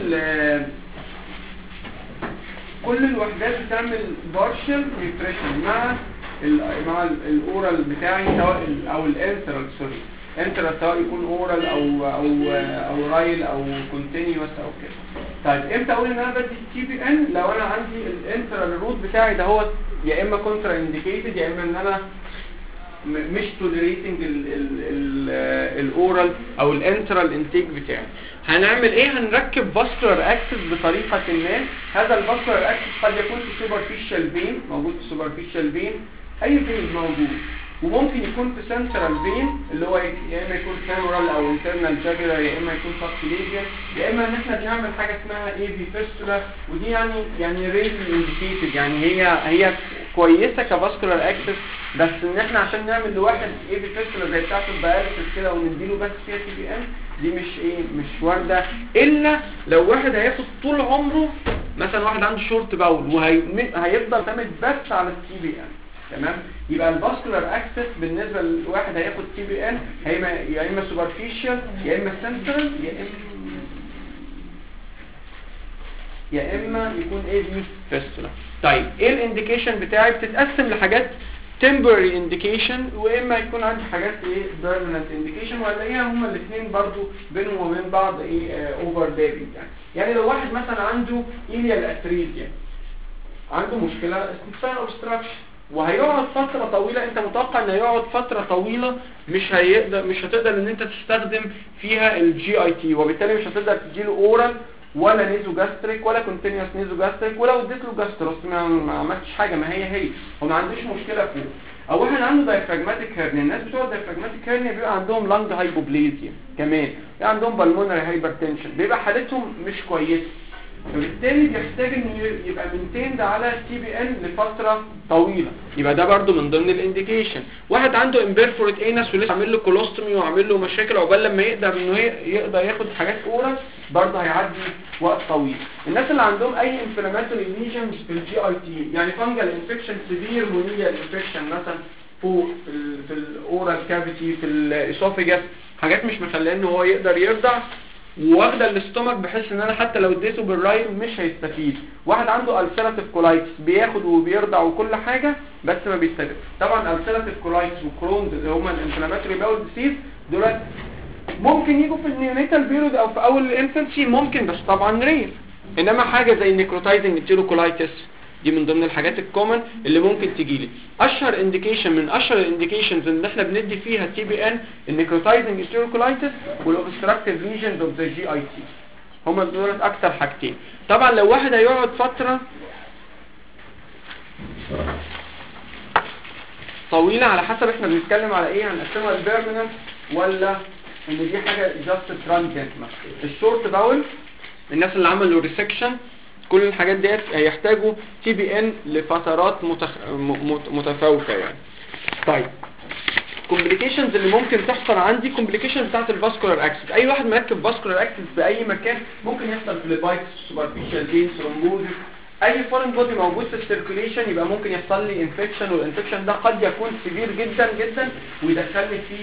ال كل الوحدات بتعمل بارشل نيوتريشن مع ال مع ال- الاورال بتاعي سواء ال او الانترال سوري انترال سواء يكون اورال او او او رايل او كونتينيوس او كده طيب امتى اقول ان انا بدي تي بي ان لو انا عندي الانترال روت بتاعي ده هو يا اما كونترا انديكيتد يا اما ان انا م- مش توليريتنج الاورال او الانترال انتيك بتاعي هنعمل ايه هنركب فاسكولار اكسس بطريقه ما هذا الفاسكولار اكسس قد يكون في سوبرفيشال فين موجود في سوبرفيشال فين اي فين موجود وممكن يكون في سنترال فين اللي هو يا اما يكون فيمورال او انترنال جاجولار يا اما يكون سبكليفيا يا اما ان احنا بنعمل حاجه اسمها اي في فيستولا ودي يعني يعني ريلي انديكيتد يعني هي هي كويسه كفاسكولار اكسس بس ان احنا عشان نعمل لواحد اي في فيستولا زي بتاعه البياليسيس كده ونديله بس فيها تي بي ان دي مش ايه مش وارده الا لو واحد هياخد طول عمره مثلا واحد عنده شورت باول وهيفضل معتمد بس على التي بي ان تمام يبقى الفاسكولار اكسس بالنسبه لواحد هياخد تي بي ان هيبقى يا اما سوبرفيشال يا اما سنترال يا اما يا اما يكون ايه دي فيستولا طيب ايه الانديكيشن بتاعي بتتقسم لحاجات temporary indication واما يكون عندي حاجات ايه permanent indication وهنلاقيها هما الاثنين برضو بينهم وبين بعض ايه اوفر يعني يعني لو واحد مثلا عنده ايليال اتريزيا عنده مشكله استنفان اوبستراكشن وهيقعد فترة طويلة انت متوقع ان هيقعد فترة طويلة مش هيقدر مش هتقدر ان انت تستخدم فيها الجي اي تي وبالتالي مش هتقدر تديله اورال ولا نيزو جاستريك ولا كونتينيوس نيزو جاستريك ولو اديت له جاستروس ما, ما عملتش حاجة ما هي هي هو ما عندوش مشكلة فيه او واحد عنده دايفراجماتيك هيرنيا الناس بتوع الدايفراجماتيك هيرنيا بيبقى عندهم لانج هايبوبليزيا كمان بيبقى عندهم بالمونري هايبرتنشن بيبقى حالتهم مش كويسه فبالتالي بيحتاج ان يبقى مينتيند على تي بي ان لفتره طويله يبقى ده برضو من ضمن الانديكيشن واحد عنده امبيرفورت اينس ولسه عامل له كولوستومي وعامل له مشاكل عقبال لما يقدر انه ي- يقدر ياخد حاجات اورال برضه هيعدي وقت طويل الناس اللي عندهم اي انفلاماتوري ليجنز في الجي اي تي يعني فانجل انفكشن سيفير مونيال انفكشن مثلا فوق في ال في الاورال كافيتي في الاسوفيجاس حاجات مش مخليه ان هو يقدر يرضع واخده الاستومك بحيث ان انا حتى لو اديته بالرايل مش هيستفيد واحد عنده السيراتيف كولايتس بياخد وبيرضع وكل حاجه بس ما بيستفيد طبعا السيراتيف كولايتس وكرونز اللي هم الانفلاماتوري باول ديسيز دولت ممكن يجوا في النيونيتال بيريود او في اول الانفنسي ممكن بس طبعا رير انما حاجه زي النيكروتايزنج انتيروكولايتس دي من ضمن الحاجات الكومن اللي ممكن تجي لي اشهر انديكيشن من اشهر الانديكيشنز اللي احنا بندي فيها تي بي ان النيكروتايزنج انتيروكولايتس والاوبستراكتيف ليجنز اوف ذا جي اي تي هما دول اكتر حاجتين طبعا لو واحد هيقعد فتره طويله على حسب احنا بنتكلم على ايه هنقسمها البيرمننت ولا ان دي حاجه جاست ترانزيت الشورت باول الناس اللي عملوا ريسكشن كل الحاجات ديت هيحتاجوا تي بي ان لفترات متخ... م- مت- متفاوته يعني طيب كومبليكيشنز اللي ممكن تحصل عندي كومبليكيشن بتاعت الفاسكولار اكسس اي واحد مركب فاسكولار اكسس في اي مكان ممكن يحصل فليبايتس سوبرفيشال فين ثرومبوزس اي فورين بودي موجود في السيركوليشن يبقى ممكن يحصل لي انفكشن والانفكشن ده قد يكون سيفير جدا جدا ويدخلني في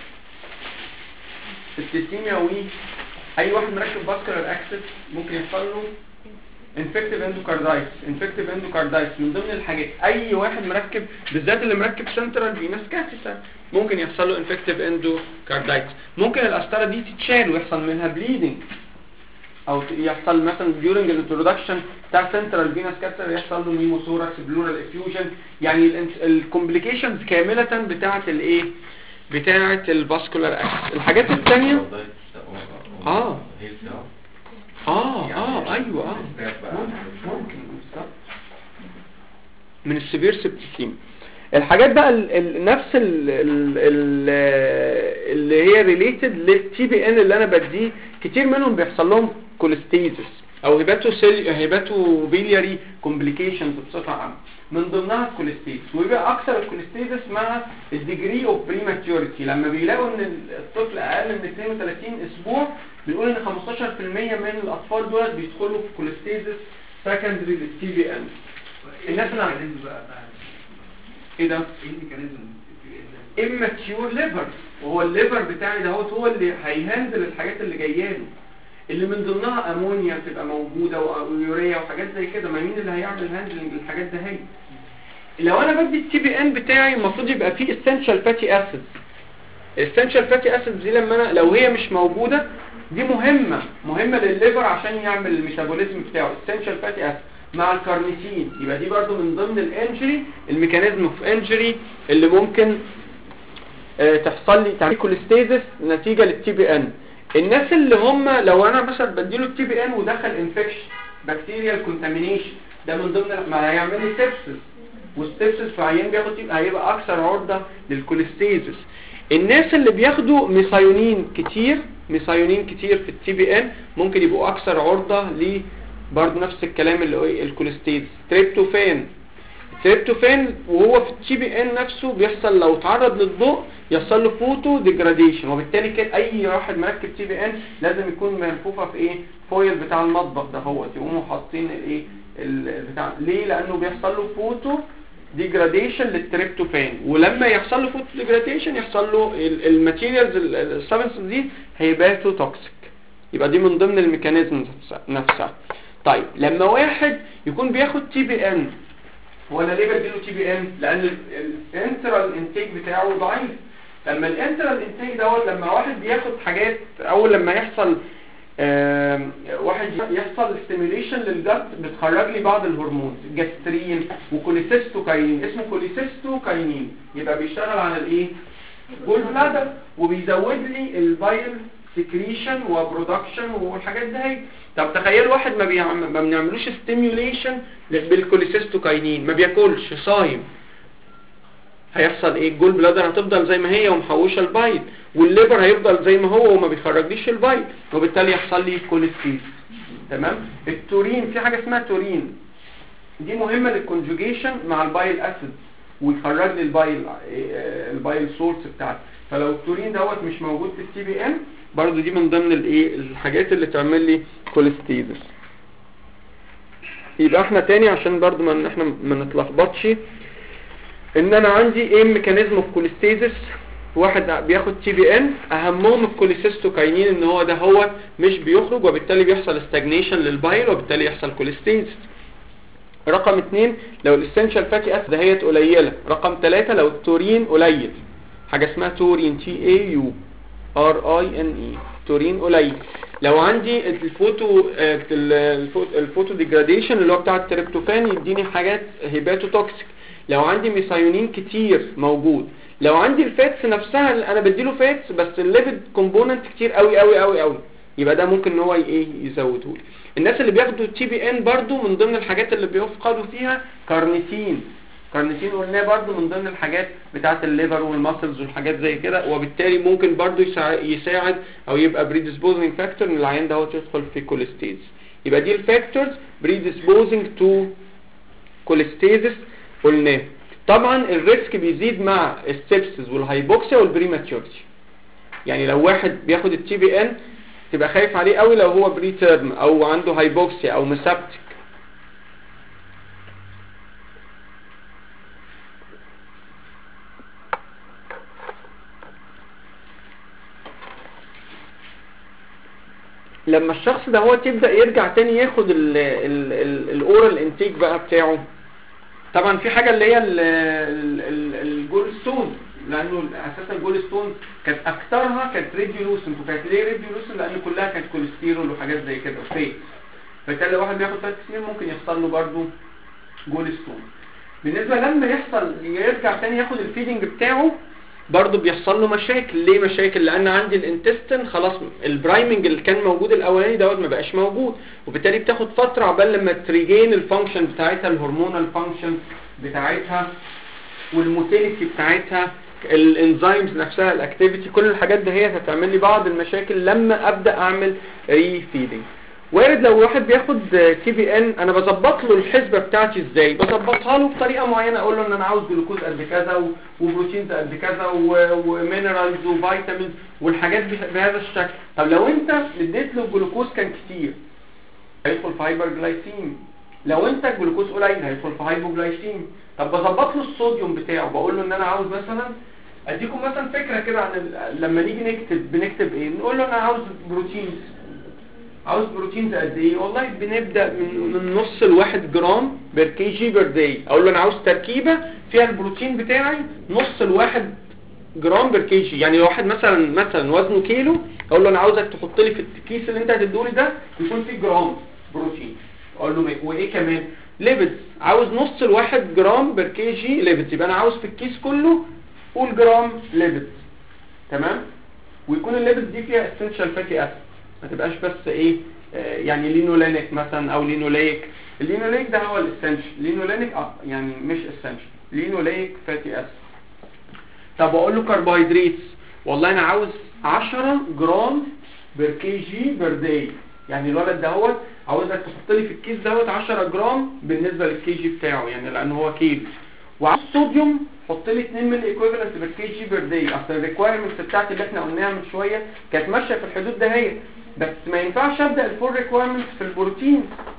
السيستيميا و اي واحد مركب فاسكولار اكسس ممكن يحصل له انفكتيف اندوكاردايتس انفكتيف اندوكاردايتس من ضمن الحاجات اي واحد مركب بالذات اللي مركب سنترال فينس كاثيتر ممكن يحصل له انفكتيف اندوكاردايتس ممكن القسطره دي تتشال ويحصل منها بليدنج او ت- يحصل مثلا during الانترودكشن بتاع سنترال فينس كاثيتر يحصل له نيموثوركس بلورال افيوجن يعني الكومبليكيشنز كامله بتاعه الايه بتاعه الفاسكولار اكسس الحاجات الثانيه آه. اه اه ايوه اه ممكن بالظبط من السيفير سبتيسيم الحاجات بقى ال ال نفس ال ال ال اللي هي ريليتد للتي بي ان اللي انا بديه كتير منهم بيحصل لهم كوليستيزس او هيباتو سيل هيباتو بيلياري كومبليكيشنز بصفه عامه من ضمنها الكوليستيزس ويبقى اكثر الكوليستيزس مع الديجري اوف بريماتيوريتي لما بيلاقوا ان الطفل اقل من 32 اسبوع بيقول ان 15% من الاطفال دول بيدخلوا في كوليستيزس سكندري للتي بي ان الناس اللي عندهم ايه ده immature liver وهو الليفر بتاعي ده هو اللي هيهندل الحاجات اللي جايه له اللي من ضمنها امونيا بتبقى موجوده ويوريا وحاجات زي كده ما مين اللي هيعمل هاندلنج للحاجات ده هي لو انا بدي التي بي ان بتاعي المفروض يبقى فيه اسينشال فاتي اسيدز الاسينشال فاتي اسيدز دي لما انا لو هي مش موجوده دي مهمه مهمه للليفر عشان يعمل الميتابوليزم بتاعه اسينشال فاتي اسيد مع الكارنيتين يبقى دي برضو من ضمن الانجري الميكانيزم اوف انجري اللي ممكن آه، تحصل لي تعمل كوليستيزس نتيجه للتي بي ان الناس اللي هم لو انا مثلا بديله التي بي ان ودخل انفكشن بكتيريال كونتامينيشن ده من ضمن ما هيعمل لي سيبسس والسيبسس في عيان بياخد تي- هيبقى اكثر عرضه للكوليستيزس الناس اللي بياخدوا ميثايونين كتير ميثايونين كتير في التي بي ان ممكن يبقوا اكثر عرضه ل برضه نفس الكلام اللي هو إيه؟ الكوليستيز تريبتوفان التريبتوفان وهو في التي بي ان نفسه بيحصل لو تعرض للضوء يحصل له فوتو ديجراديشن وبالتالي كده اي واحد مركب تي بي ان لازم يكون منفوخه في ايه فويل بتاع المطبخ ده هو يقوموا حاطين الايه ال- بتاع ليه لانه بيحصل له فوتو ديجراديشن للتريبتوفان ولما يحصل له فوتو ديجراديشن يحصل له الماتيريالز السبستنس دي هيباتو توكسيك يبقى دي من ضمن الميكانيزم نفسها طيب لما واحد يكون بياخد تي بي ان وانا ليه بديله تي بي ان لان الانترال انتيك بتاعه ضعيف لما الانترال انتيك دوت لما واحد بياخد حاجات اول لما يحصل آم، واحد يحصل ستيميوليشن للجت بتخرج لي بعض الهرمونز جاسترين وكوليسيستوكاينين اسمه كوليسيستوكاينين يبقى بيشتغل على الايه جول بلادر وبيزود لي البايل سكريشن وبرودكشن والحاجات دي هي طب تخيل واحد ما بيعمل ما بنعملوش ستيميوليشن بالكوليسيستوكاينين ما بياكلش صايم هيحصل ايه الجول بلادر هتفضل زي ما هي ومحوشه البايل والليبر هيفضل زي ما هو وما بيخرجليش البايل وبالتالي يحصل لي كوليستيز تمام التورين في حاجه اسمها تورين دي مهمه للكونجوجيشن مع البايل اسيد ويخرج لي البايل آه، البايل سورس بتاعتي فلو التورين دوت مش موجود في التي بي ان برضو دي من ضمن الايه الحاجات اللي تعمل لي كوليستيزس يبقى احنا تاني عشان برضو ما ان احنا ما نتلخبطش ان انا عندي ايه ميكانيزم اوف كوليستيزس واحد بياخد تي بي ان اهمهم الكوليسيستوكاينين ان هو ده هو مش بيخرج وبالتالي بيحصل استاجنيشن للبايل وبالتالي يحصل كوليستيزس رقم اتنين لو الاسنشال فاتي اسيد دهيت قليله رقم ثلاثة لو التورين قليل حاجه اسمها تورين تي اي يو ار اي ان اي تورين قليل لو عندي الفوتو آه، الفوتو, الفوتو ديجراديشن اللي هو بتاع التريبتوفان يديني حاجات هيباتو توكسيك لو عندي ميثايونين كتير موجود لو عندي الفاتس نفسها اللي انا بديله فاتس بس الليبيد كومبوننت كتير قوي قوي قوي قوي يبقى ده ممكن ان هو ايه يزوده لي الناس اللي بياخدوا تي بي ان برضو من ضمن الحاجات اللي بيفقدوا فيها كارنيتين كارنيتين قلناه برضو من ضمن الحاجات بتاعه الليفر والماسلز والحاجات زي كده وبالتالي ممكن برضو يساع- يساعد او يبقى بريدisposing فاكتور ان العيان ده يدخل في كوليستيز يبقى دي الفاكتورز predisposing تو كوليستيزس قلناه طبعا الريسك بيزيد مع السبسز والهايبوكسيا والبريماتيورتي يعني لو واحد بياخد التي بي ان تبقى خايف عليه قوي لو هو بري تيرم او عنده هايبوكسيا او مسابتك لما الشخص ده هو تبدأ يرجع تاني ياخد الاورال انتيك بقى بتاعه طبعا في حاجة اللي هي ال- ال- ال- الجول ستون لانه اساسا الجول ستون كانت اكثرها كانت ريديولوسنت وكانت ليه ريديولوسنت لان كلها كانت كوليسترول وحاجات زي كده فيك فكان لو واحد بياخد ثلاث سنين ممكن يحصل له برضه جول ستون بالنسبة لما يحصل يرجع تاني ياخد الفيدنج بتاعه برضه بيحصل له مشاكل ليه مشاكل لان عندي الانتستين خلاص البرايمنج اللي كان موجود الاولاني دوت ما بقاش موجود وبالتالي بتاخد فتره عبال لما تريجين الفانكشن بتاعتها الهرمونال فانكشن بتاعتها والموتيليتي بتاعتها الانزيمز نفسها الاكتيفيتي كل الحاجات دي هي هتعمل لي بعض المشاكل لما ابدا اعمل ري فيدنج وارد لو واحد بياخد تي بي ان انا بظبط له الحسبه بتاعتي ازاي بظبطها له بطريقه معينه اقول له ان انا عاوز جلوكوز قد كذا و- وبروتينز قد كذا و- ومينرالز وفيتامينز والحاجات به- بهذا الشكل طب لو انت اديت له الجلوكوز كان كتير هيدخل في هايبر جلايسيم لو انت الجلوكوز قليل هيدخل في هايبوجلايسيم طب بظبط له الصوديوم بتاعه بقول له ان انا عاوز مثلا اديكم مثلا فكره كده عن ال- لما نيجي نكتب بنكتب ايه نقول له انا عاوز بروتينز عاوز بروتينز قد ايه والله بنبدا من من نص الواحد جرام بير كي جي بير داي اقول له انا عاوز تركيبه فيها البروتين بتاعي نص الواحد جرام بير كي جي يعني لو واحد مثلا مثلا وزنه كيلو اقول له انا عاوزك تحط لي في الكيس اللي انت هتديهولي ده يكون فيه جرام بروتين اقول له ما- وايه كمان ليبيدز عاوز نص الواحد جرام بير كي جي ليبيدز يبقى انا عاوز في الكيس كله قول جرام ليبيدز تمام ويكون الليبيدز دي فيها اسينشال فاتي اسيد ما تبقاش بس ايه آه، يعني لينولينيك مثلا او لينوليك اللينوليك ده هو الاسينشال لينولينيك اه يعني مش اسينشال لينوليك فاتي اسيد طب اقول له كربوهيدرات والله انا عاوز 10 جرام بير كي جي بير داي يعني الولد دهوت عاوزك تحط لي في الكيس دوت 10 جرام بالنسبه للكي جي بتاعه يعني لان هو كيلو وعاوز صوديوم حط لي 2 ملي ايكويفالنت بالكي جي بير داي اصل الريكوايرمنتس بتاعتي اللي احنا قلناها من شويه كانت ماشيه في الحدود ده هي بس ما ينفعش ابدا الفول ريكوايرمنتس في البروتين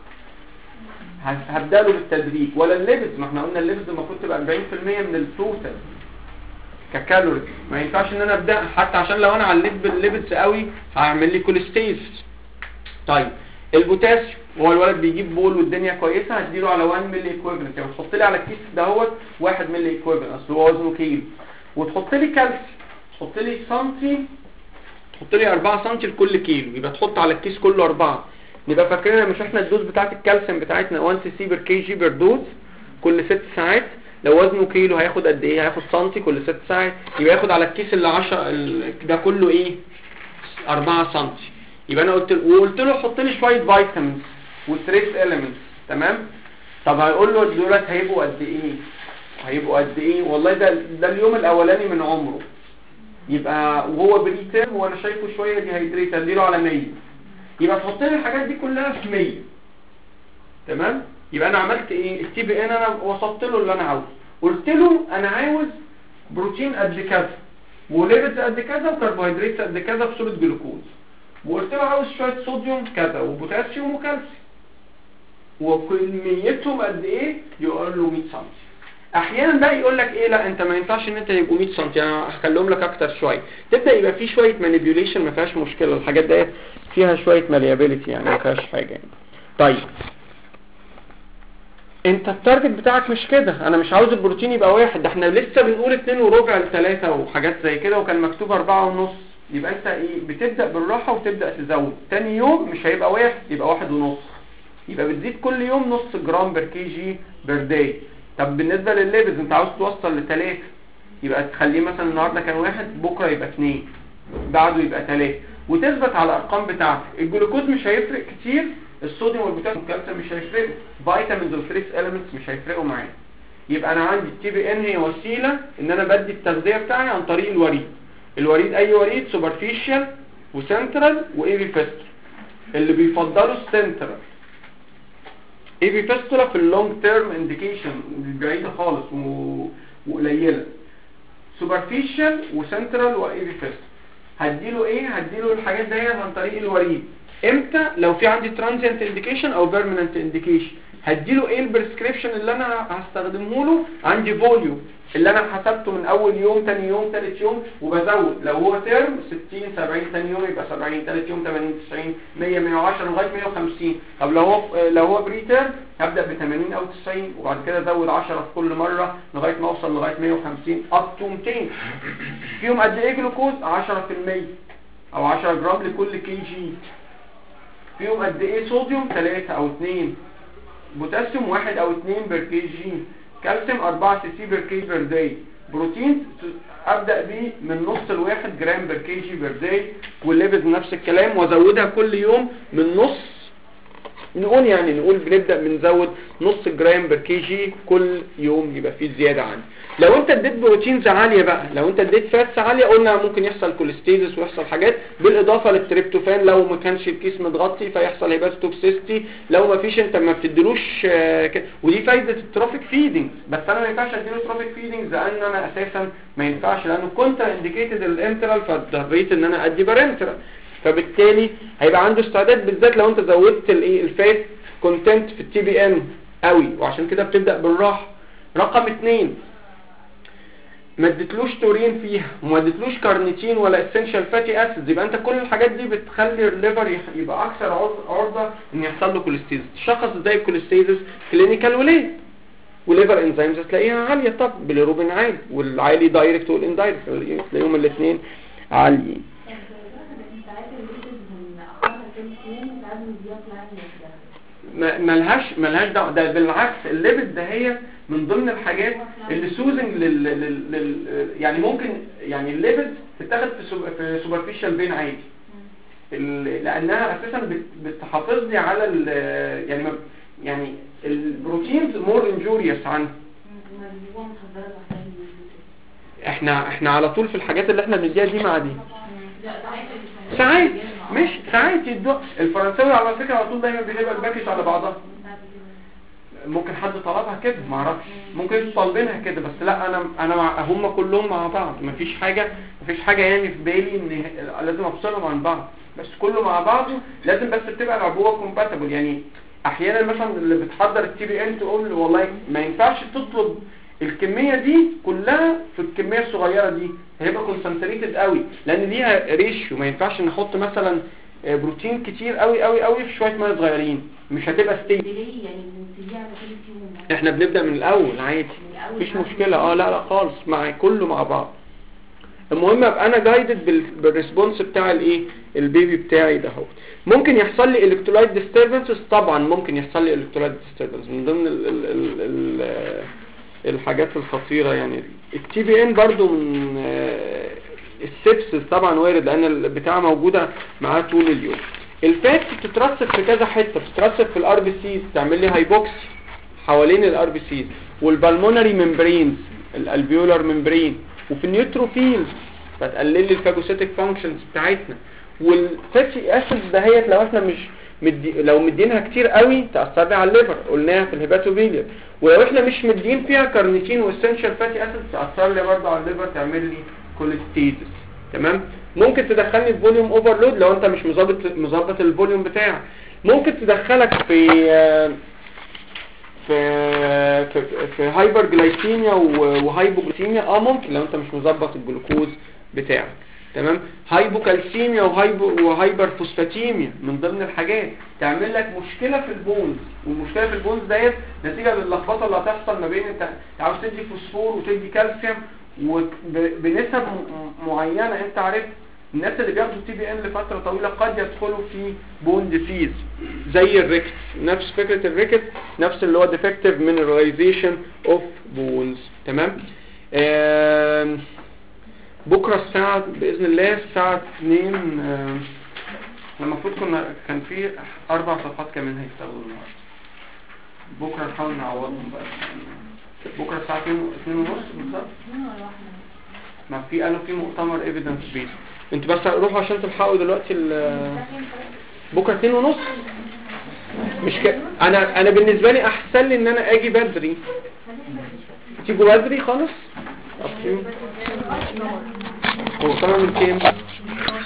ه- هبدا له بالتدريج ولا الليبيدز ما احنا قلنا الليبيدز المفروض تبقى 40% من التوتال ككالوري ما ينفعش ان انا ابدا حتى عشان لو انا عليت بالليبيدز قوي هعمل لي كوليستيز طيب البوتاسيوم هو الولد بيجيب بول والدنيا كويسه هديله على 1 ملي ايكويفالنت يعني تحط لي على الكيس دهوت 1 ملي ايكويفالنت اصل هو وزنه كيلو وتحط لي كالسيوم تحط لي سنتي تحط لي 4 سم لكل كيلو يبقى تحط على الكيس كله 4 نبقى فاكرين مش احنا الدوز بتاعت الكالسيوم بتاعتنا 1 سي سي بير كي جي بير دوز كل 6 ساعات لو وزنه كيلو هياخد قد ايه هياخد سنتي كل 6 ساعات يبقى ياخد على الكيس اللي 10 ال- ده كله ايه 4 سم يبقى انا قلت وقلت له حط لي شويه فيتامينز وتريس اليمنتس تمام طب هيقول له دولت هيبقوا قد ايه هيبقوا قد ايه والله ده ده اليوم الاولاني من عمره يبقى وهو بريتيرم وانا شايفه شويه ديهايدريت اديله على 100 يبقى تحط لي الحاجات دي كلها في 100 تمام يبقى انا عملت ايه التي بي ان انا وصفت له اللي انا عاوزه قلت له انا عاوز بروتين قد كذا وليبيدز قد كذا وكربوهيدرات قد كذا في صوره جلوكوز وقلت له عاوز شويه صوديوم كذا وبوتاسيوم وكالسيوم وكميتهم قد ايه يقول له 100 سم احيانا بقى يقول لك ايه لا انت ما ينفعش ان انت يبقوا 100 سم يعني هخليهم لك اكتر شويه تبدا يبقى في شويه مانيبيوليشن ما فيهاش مشكله الحاجات ديت فيها شويه ماليابيليتي يعني ما فيهاش حاجه يعني طيب انت التارجت بتاعك مش كده انا مش عاوز البروتين يبقى واحد ده احنا لسه بنقول اتنين وربع لتلاتة وحاجات زي كده وكان مكتوب اربعة ونص يبقى انت ايه بتبدأ بالراحة وتبدأ تزود تاني يوم مش هيبقى واحد يبقى واحد ونص يبقى بتزيد كل يوم نص جرام بر كي جي بر داي طب بالنسبة للليبز انت عاوز توصل لتلاتة يبقى تخليه مثلا النهاردة كان واحد بكرة يبقى اتنين بعده يبقى تلاتة وتثبت على الارقام بتاعتك الجلوكوز مش هيفرق كتير الصوديوم والبوتاسيوم والكالسيوم مش هيفرقوا فيتامينز والفريس اليمنتس مش هيفرقوا معايا يبقى انا عندي التي بي ان هي وسيله ان انا بدي التغذيه بتاعي عن طريق الوريد الوريد اي وريد سوبرفيشال وسنترال وايفي فيستول اللي بيفضلوا السنترال ايفي فيستولا في اللونج تيرم انديكيشن بعيده خالص و... وقليله سوبرفيشال وسنترال وايفي فيستول هديله ايه هديله الحاجات ديت عن طريق الوريد امتى لو في عندي ترانزيانت انديكيشن او بيرمننت انديكيشن هديله ايه البريسكريبشن اللي انا هستخدمه له عندي فوليوم اللي انا حسبته من اول يوم تاني يوم تالت يوم وبزود لو هو ترم 60 70 تاني يوم يبقى 70 تالت يوم 80 90 100 110 لغايه 150 طب لو هو لو هو بري ترم هبدا ب 80 او 90 وبعد كده ازود 10 في كل مره لغايه ما اوصل لغايه 150 اب تو 200 فيهم قد ايه جلوكوز 10% او 10 جرام لكل كي جي فيهم قد ايه صوديوم 3 او 2 بوتاسيوم 1 او 2 بر كي جي كالسيوم 4 سي سي بر كي بر داي بروتين ابدا بيه من نص الواحد جرام بر كي جي بر داي والليبيد نفس الكلام وازودها كل يوم من نص نقول يعني نقول بنبدا بنزود نص جرام بر كي جي كل يوم يبقى فيه زياده عندي لو انت اديت بروتينز عاليه بقى لو انت اديت فاتس عاليه قلنا ممكن يحصل كوليستيزس ويحصل حاجات بالاضافه للتريبتوفان لو ما كانش الكيس متغطي فيحصل هيباتوتوكسيستي لو ما فيش انت ما بتديلوش آه، ك- ودي فايده الترافيك فيدنج بس انا ما ينفعش اديله ترافيك فيدنج لان انا اساسا ما ينفعش لانه كنت انديكيتد الانترال فاضطريت ان انا ادي بارنترال فبالتالي هيبقى عنده استعداد بالذات لو انت زودت الايه الفات كونتنت في التي بي ان قوي وعشان كده بتبدا بالراحه رقم اتنين ما اديتلوش تورين فيها وما اديتلوش كارنيتين ولا اسينشال فاتي اسيدز يبقى انت كل الحاجات دي بتخلي الليفر يح- يبقى اكثر عرض- عرضه ان يحصل له كوليستيزس تشخص ازاي الكوليستيزس كلينيكال وليه وليفر انزيمز هتلاقيها عاليه طب بالروبين عالي والعالي دايركت والاندايركت تلاقيهم الاثنين عاليين يعني ساعات الليبيد من اخرها كام يوم ساعات من بيطلع يعني ما- ملهاش ملهاش دعوه ده بالعكس الليبت ده هي من ضمن الحاجات اللي سوزنج لل, لل, لل يعني ممكن يعني الليبت تتاخد في سوب في سوبرفيشال بين عادي ال- لانها اساسا بت- بتحافظ لي على ال يعني ما يعني البروتينز مور انجوريوس عنها ما هو محضره لوحدها من الليبيد. احنا احنا على طول في الحاجات اللي احنا بنديها دي مع دي لا ساعات اللي ساعات مش ساعات يدوق الفرنساوي على فكره على طول دايما بيبقى الباكج على بعضها ممكن حد طلبها كده ما اعرفش ممكن انتوا طالبينها كده بس لا انا انا مع هم كلهم مع بعض مفيش حاجه مفيش حاجه يعني في بالي ان لازم افصلهم عن بعض بس كله مع بعضه لازم بس بتبقى العبوه كومباتبل يعني احيانا مثلا اللي بتحضر التي بي ان تقول له والله ما ينفعش تطلب الكميه دي كلها في الكميه الصغيره دي هيبقى كونسنتريتد قوي لان ليها ريشيو ما ينفعش نحط مثلا آه، بروتين كتير قوي قوي قوي في شويه ميه صغيرين مش هتبقى ستيبل ليه يعني بنسيبيه على كل يوم احنا بنبدأ من الاول عادي مفيش مشكلة اه لا لا خالص مع كله مع بعض المهم ابقى انا جايدد بالريسبونس بتاع الايه البيبي بتاعي ده هو ممكن يحصل لي الكترولايت ديستربنسز طبعا ممكن يحصل لي الكترولايت ديستربنس من ضمن ال ال ال ال الحاجات الخطيرة يعني التي بي ان برضو من آه، السبسس طبعا وارد لان البتاعة موجودة معاه طول اليوم الفات بتترسب في كذا حتة بتترسب في الار بي سي تعمل لي هايبوكسي حوالين الار بي سي والبالمونري ممبرينز الالفيولار ممبرين وفي النيوتروفيلز فتقلل لي الفاجوسيتك فانكشنز بتاعتنا والفاتي اسيد دهيت لو احنا مش مدي لو مدينها كتير قوي تاثر لي على الليفر قلناها في الهيباتوبيليا ولو احنا مش مدين فيها كارنيتين واسينشال فاتي اسيد تاثر لي برضه على الليفر تعمل لي كوليستيزس تمام ممكن تدخلني في فوليوم اوفرلود لو انت مش مظبط مظبط الفوليوم بتاعك ممكن تدخلك في آه، في في, في هايبر جلايسيميا و- وهايبوجليسيميا اه ممكن لو انت مش مظبط الجلوكوز بتاعك تمام هايبوكالسيميا وهايبو وهايبر فوسفاتيميا من ضمن الحاجات تعمل لك مشكله في البونز والمشكله في البونز ديت نتيجه للخبطه اللي هتحصل ما بين انت عاوز تدي فوسفور وتدي كالسيوم وبنسب معينه انت عارف الناس اللي بياخدوا تي بي ان لفتره طويله قد يدخلوا في بون ديسيز زي الريكت نفس فكره الريكت نفس اللي هو ديفكتيف مينراليزيشن اوف بونز تمام آم، بكره الساعه باذن الله الساعه 2 آم، المفروض كنا كان في اربع صفحات كمان هيشتغلوا النهارده بكره نحاول نعوضهم بقى بكره الساعه 2 2 ونص بالظبط ما في قالوا في مؤتمر ايفيدنس بيس انتوا بس روحوا عشان تلحقوا دلوقتي ال- بكره 2 ونص مش ك... انا انا بالنسبه لي احسن لي ان انا اجي بدري تيجوا بدري خالص أوكي. مؤتمر من كام